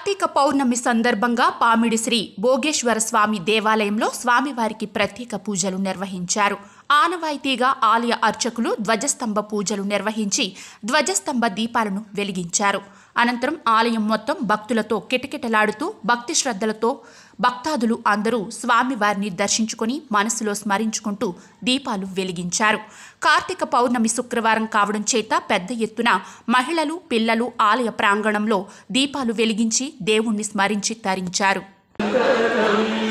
కార్తీక పౌర్ణమి సందర్భంగా పామిడి శ్రీ భోగేశ్వర స్వామి దేవాలయంలో స్వామివారికి ప్రత్యేక పూజలు నిర్వహించారు ఆనవాయితీగా ఆలయ అర్చకులు ధ్వజస్తంభ పూజలు నిర్వహించి ధ్వజస్తంభ దీపాలను వెలిగించారు అనంతరం ఆలయం మొత్తం భక్తులతో కిటకిటలాడుతూ భక్తి శ్రద్ధలతో భక్తాదులు అందరూ స్వామివారిని దర్శించుకొని మనసులో స్మరించుకుంటూ దీపాలు వెలిగించారు కార్తీక పౌర్ణమి శుక్రవారం కావడం చేత పెద్ద ఎత్తున మహిళలు పిల్లలు ఆలయ ప్రాంగణంలో దీపాలు వెలిగించి దేవుణ్ణి స్మరించి తరించారు శ్రీ